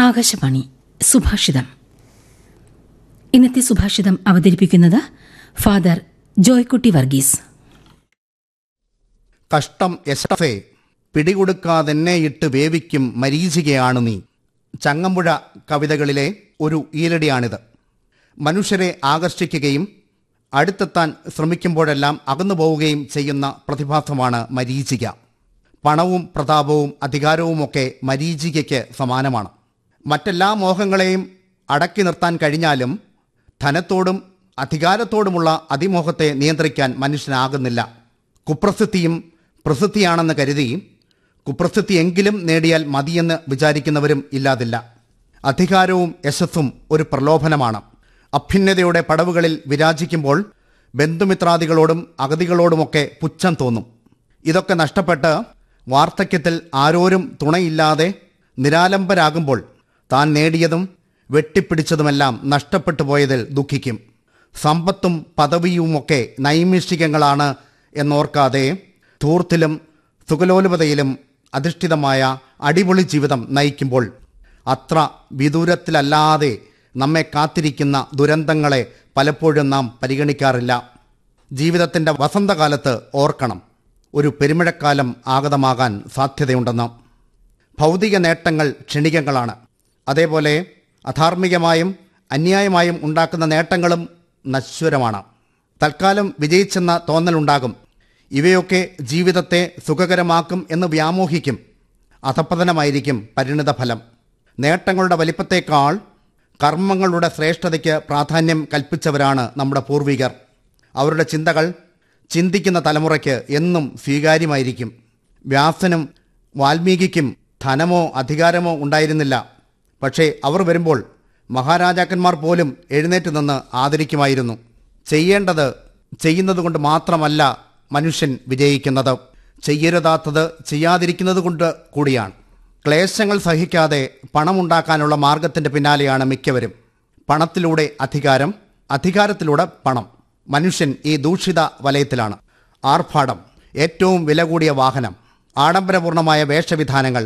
ആകാശവാണി സുഭാഷിതം ഇന്നത്തെ സുഭാഷിതം അവതരിപ്പിക്കുന്നത് ഫാദർ ജോയ്ക്കുട്ടി വർഗീസ് കഷ്ടം യശഫേ പിടികൊടുക്കാതെന്നെ ഇട്ട് വേവിക്കും മരീചികയാണ് നീ ചങ്ങമ്പുഴ കവിതകളിലെ ഒരു ഈരടിയാണിത് മനുഷ്യരെ ആകർഷിക്കുകയും അടുത്തെത്താൻ ശ്രമിക്കുമ്പോഴെല്ലാം അകന്നു പോവുകയും ചെയ്യുന്ന പ്രതിഭാസമാണ് മരീചിക പണവും പ്രതാപവും അധികാരവുമൊക്കെ മരീചികയ്ക്ക് സമാനമാണ് മറ്റെല്ലാ മോഹങ്ങളെയും അടക്കി നിർത്താൻ കഴിഞ്ഞാലും ധനത്തോടും അധികാരത്തോടുമുള്ള അതിമോഹത്തെ നിയന്ത്രിക്കാൻ മനുഷ്യനാകുന്നില്ല കുപ്രസിദ്ധിയും പ്രസിദ്ധിയാണെന്ന് കരുതി കുപ്രസിദ്ധിയെങ്കിലും നേടിയാൽ മതിയെന്ന് വിചാരിക്കുന്നവരും ഇല്ലാതില്ല അധികാരവും യശസ്സും ഒരു പ്രലോഭനമാണ് അഭ്യുന്നതയുടെ പടവുകളിൽ വിരാജിക്കുമ്പോൾ ബന്ധുമിത്രാദികളോടും അഗതികളോടുമൊക്കെ പുച്ഛം തോന്നും ഇതൊക്കെ നഷ്ടപ്പെട്ട് വാർദ്ധക്യത്തിൽ ആരോരും തുണയില്ലാതെ നിരാലംബരാകുമ്പോൾ താൻ നേടിയതും വെട്ടിപ്പിടിച്ചതുമെല്ലാം നഷ്ടപ്പെട്ടു പോയതിൽ ദുഃഖിക്കും സമ്പത്തും പദവിയുമൊക്കെ നൈമിഷികങ്ങളാണ് എന്നോർക്കാതെ ധൂർത്തിലും സുഖലോലുപതയിലും അധിഷ്ഠിതമായ അടിപൊളി ജീവിതം നയിക്കുമ്പോൾ അത്ര വിദൂരത്തിലല്ലാതെ നമ്മെ കാത്തിരിക്കുന്ന ദുരന്തങ്ങളെ പലപ്പോഴും നാം പരിഗണിക്കാറില്ല ജീവിതത്തിൻ്റെ വസന്തകാലത്ത് ഓർക്കണം ഒരു പെരുമഴക്കാലം ആഗതമാകാൻ സാധ്യതയുണ്ടെന്ന് ഭൗതിക നേട്ടങ്ങൾ ക്ഷണികങ്ങളാണ് അതേപോലെ അധാർമികമായും അന്യായമായും ഉണ്ടാക്കുന്ന നേട്ടങ്ങളും നശ്വരമാണ് തൽക്കാലം വിജയിച്ചെന്ന തോന്നലുണ്ടാകും ഇവയൊക്കെ ജീവിതത്തെ സുഖകരമാക്കും എന്ന് വ്യാമോഹിക്കും അധപ്പതനമായിരിക്കും പരിണിതഫലം നേട്ടങ്ങളുടെ വലിപ്പത്തേക്കാൾ കർമ്മങ്ങളുടെ ശ്രേഷ്ഠതയ്ക്ക് പ്രാധാന്യം കൽപ്പിച്ചവരാണ് നമ്മുടെ പൂർവികർ അവരുടെ ചിന്തകൾ ചിന്തിക്കുന്ന തലമുറയ്ക്ക് എന്നും സ്വീകാര്യമായിരിക്കും വ്യാസനും വാൽമീകിക്കും ധനമോ അധികാരമോ ഉണ്ടായിരുന്നില്ല പക്ഷേ അവർ വരുമ്പോൾ മഹാരാജാക്കന്മാർ പോലും എഴുന്നേറ്റ് നിന്ന് ആദരിക്കുമായിരുന്നു ചെയ്യേണ്ടത് ചെയ്യുന്നത് കൊണ്ട് മാത്രമല്ല മനുഷ്യൻ വിജയിക്കുന്നത് ചെയ്യരുതാത്തത് ചെയ്യാതിരിക്കുന്നത് കൊണ്ട് കൂടിയാണ് ക്ലേശങ്ങൾ സഹിക്കാതെ പണമുണ്ടാക്കാനുള്ള മാർഗത്തിന്റെ പിന്നാലെയാണ് മിക്കവരും പണത്തിലൂടെ അധികാരം അധികാരത്തിലൂടെ പണം മനുഷ്യൻ ഈ ദൂഷിത വലയത്തിലാണ് ആർഭാടം ഏറ്റവും വില കൂടിയ വാഹനം ആഡംബരപൂർണമായ വേഷവിധാനങ്ങൾ